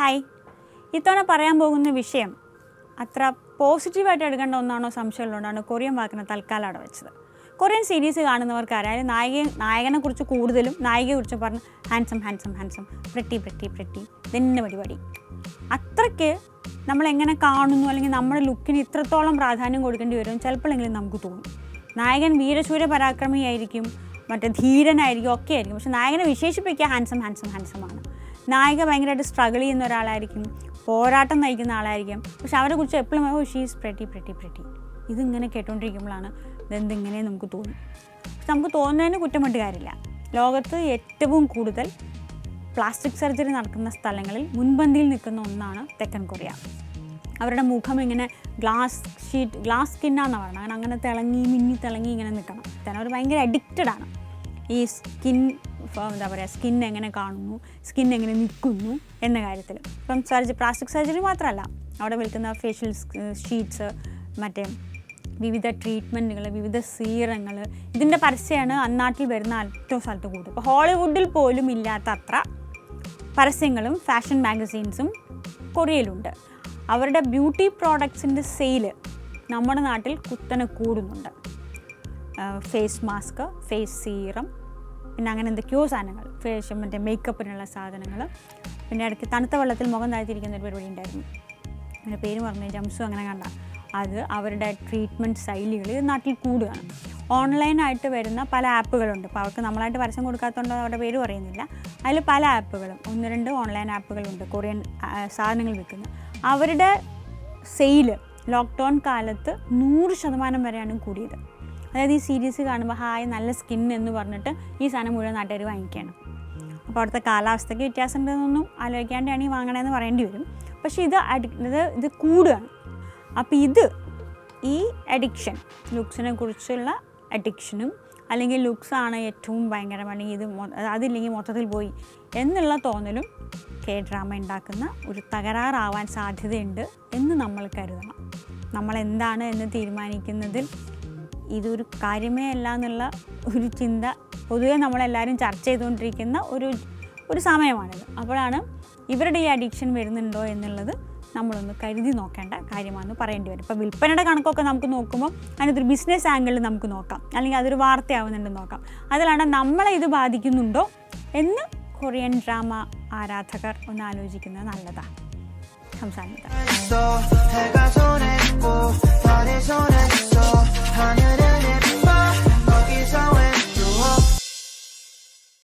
hi ഇത്തവണ പറയാൻ പോകുന്ന വിഷയം അത്ര പോസിറ്റീവായിട്ട് എടുക്കേണ്ട ഒന്നാണോ സംശയമുള്ളതുകൊണ്ടാണ് കൊറിയൻ വാക്കിനെ തൽക്കാലം അവിടെ വെച്ചത് കൊറിയൻ സീരീസ് കാണുന്നവർക്ക് അതായത് നായിക നായകനെ കുറിച്ച് കൂടുതലും നായികയെ കുറിച്ച് പറഞ്ഞ് handsome handsome handsome pretty pretty pretty ഇതന്നെ പരിപാടി അത്രയ്ക്ക് നമ്മൾ എങ്ങനെ കാണുന്നു അല്ലെങ്കിൽ നമ്മുടെ ലുക്കിന് ഇത്രത്തോളം പ്രാധാന്യം കൊടുക്കേണ്ടി വരും ചിലപ്പോഴെങ്കിലും നമുക്ക് തോന്നും നായകൻ വീരശൂര പരാക്രമിയായിരിക്കും മറ്റേ ധീരനായിരിക്കും ഒക്കെ ആയിരിക്കും പക്ഷെ നായകനെ വിശേഷിപ്പിക്കുക ഹാൻസം ഹാൻസം ഹാൻസം ആണ് നായിക ഭയങ്കരമായിട്ട് സ്ട്രഗിൾ ചെയ്യുന്ന ഒരാളായിരിക്കും പോരാട്ടം നയിക്കുന്ന ആളായിരിക്കും പക്ഷെ അവരെ കുറിച്ച് എപ്പോഴും ഓ ഷീസ് പ്രെട്ടി പ്രെട്ടി പ്രെട്ടി ഇതിങ്ങനെ കേട്ടോണ്ടിരിക്കുമ്പോഴാണ് ഇതെന്തിങ്ങനെ നമുക്ക് തോന്നും പക്ഷെ നമുക്ക് തോന്നുന്നതിന് കുറ്റമിട്ട് കാര്യമില്ല ലോകത്ത് ഏറ്റവും കൂടുതൽ പ്ലാസ്റ്റിക് സർജറി നടക്കുന്ന സ്ഥലങ്ങളിൽ മുൻപന്തിയിൽ നിൽക്കുന്ന ഒന്നാണ് തെക്കൻ കൊറിയ അവരുടെ മുഖം ഇങ്ങനെ ഗ്ലാസ് ഷീറ്റ് ഗ്ലാസ് സ്കിന്നാന്ന് പറയുന്നത് അങ്ങനെ അങ്ങനെ തിളങ്ങി മിന്നി തിളങ്ങി ഇങ്ങനെ നിൽക്കണം കാരണം അവർ ഭയങ്കര അഡിക്റ്റഡ് ആണ് ഈ സ്കിൻ എന്താ പറയുക സ്കിൻ എങ്ങനെ കാണുന്നു സ്കിൻ എങ്ങനെ നിൽക്കുന്നു എന്ന കാര്യത്തിൽ ഇപ്പം സർജറി പ്ലാസ്റ്റിക് സർജറി മാത്രമല്ല അവിടെ വിൽക്കുന്ന ഫേഷ്യൽ ഷീറ്റ്സ് മറ്റേ വിവിധ ട്രീറ്റ്മെൻറ്റുകൾ വിവിധ സീറങ്ങൾ ഇതിൻ്റെ പരസ്യമാണ് അന്നാട്ടിൽ വരുന്ന ഏറ്റവും സ്ഥലത്ത് കൂടുതൽ ഇപ്പോൾ ഹോളിവുഡിൽ പോലും ഇല്ലാത്ത അത്ര പരസ്യങ്ങളും ഫാഷൻ മാഗസീൻസും കൊറിയയിലുണ്ട് അവരുടെ ബ്യൂട്ടി പ്രോഡക്ട്സിൻ്റെ സെയില് നമ്മുടെ നാട്ടിൽ കുത്തനെ കൂടുന്നുണ്ട് ഫേസ് മാസ്ക് ഫേസ് സീറം പിന്നെ അങ്ങനെ എന്തൊക്കെയോ സാധനങ്ങൾ ഫേസ് മറ്റേ മേക്കപ്പിനുള്ള സാധനങ്ങൾ പിന്നെ ഇടയ്ക്ക് തണുത്ത വെള്ളത്തിൽ മുഖം താഴ്ത്തിയിരിക്കുന്ന ഒരു പരിപാടി ഉണ്ടായിരുന്നു അങ്ങനെ പേര് പറഞ്ഞു ജംസു അങ്ങനെ കണ്ട അത് അവരുടെ ട്രീറ്റ്മെൻറ്റ് ശൈലികൾ നാട്ടിൽ കൂടുകയാണ് ഓൺലൈനായിട്ട് വരുന്ന പല ആപ്പുകളുണ്ട് അപ്പോൾ അവർക്ക് നമ്മളായിട്ട് പരസ്യം കൊടുക്കാത്തതുകൊണ്ട് അവരുടെ പേര് പറയുന്നില്ല അതിൽ പല ആപ്പുകളും ഒന്ന് രണ്ട് ഓൺലൈൻ ആപ്പുകളുണ്ട് കൊറിയൻ ആ, സാധനങ്ങൾ വിൽക്കുന്ന അവരുടെ സെയില് ലോക്ക്ഡൗൺ കാലത്ത് നൂറ് ശതമാനം വരെയാണ് കൂടിയത് അതായത് ഈ സീരീസ് കാണുമ്പോൾ ഹായ് നല്ല സ്കിൻ എന്ന് പറഞ്ഞിട്ട് ഈ സാധനം മുഴുവൻ നാട്ടുകാർ വാങ്ങിക്കുകയാണ് അപ്പോൾ അവിടുത്തെ കാലാവസ്ഥയ്ക്ക് വ്യത്യാസം ഉണ്ടെന്നൊന്നും ആലോചിക്കാണ്ടാണ് ഈ വാങ്ങണമെന്ന് പറയേണ്ടി വരും പക്ഷേ ഇത് അഡി ഇത് ഇത് കൂടുകയാണ് അപ്പോൾ ഇത് ഈ അഡിക്ഷൻ ലുക്സിനെ കുറിച്ചുള്ള അഡിക്ഷനും അല്ലെങ്കിൽ ലുക്സ് ആണ് ഏറ്റവും ഭയങ്കരം അല്ലെങ്കിൽ ഇത് മൊ- അതില്ലെങ്കിൽ മൊത്തത്തിൽ പോയി എന്നുള്ള തോന്നലും കെ ഡ്രാമ ഉണ്ടാക്കുന്ന ഒരു തകരാറാവാൻ സാധ്യതയുണ്ട് എന്ന് നമ്മൾ കരുതണം നമ്മൾ എന്താണ് എന്ന് തീരുമാനിക്കുന്നതിൽ ഇതൊരു കാര്യമേ അല്ല എന്നുള്ള ഒരു ചിന്ത പൊതുവെ നമ്മളെല്ലാവരും ചർച്ച ചെയ്തുകൊണ്ടിരിക്കുന്ന ഒരു ഒരു സമയമാണിത് അപ്പോഴാണ് ഇവരുടെ ഈ അഡിക്ഷൻ വരുന്നുണ്ടോ എന്നുള്ളത് നമ്മളൊന്ന് കരുതി നോക്കേണ്ട കാര്യമാണെന്ന് പറയേണ്ടി വരും ഇപ്പോൾ വിൽപ്പനയുടെ കണക്കൊക്കെ നമുക്ക് നോക്കുമ്പോൾ അതിനകത്തൊരു ബിസിനസ് ആംഗിളിൽ നമുക്ക് നോക്കാം അല്ലെങ്കിൽ അതൊരു വാർത്തയാവുന്നുണ്ടെന്ന് നോക്കാം അതിലാണ് നമ്മളെ ഇത് ബാധിക്കുന്നുണ്ടോ എന്ന് കൊറിയൻ ഡ്രാമ ആരാധകർ ഒന്ന് ആലോചിക്കുന്നത് നല്ലതാണ് സംസാരിക്കുന്നത് 있어 해가 전에 있고 달이 전에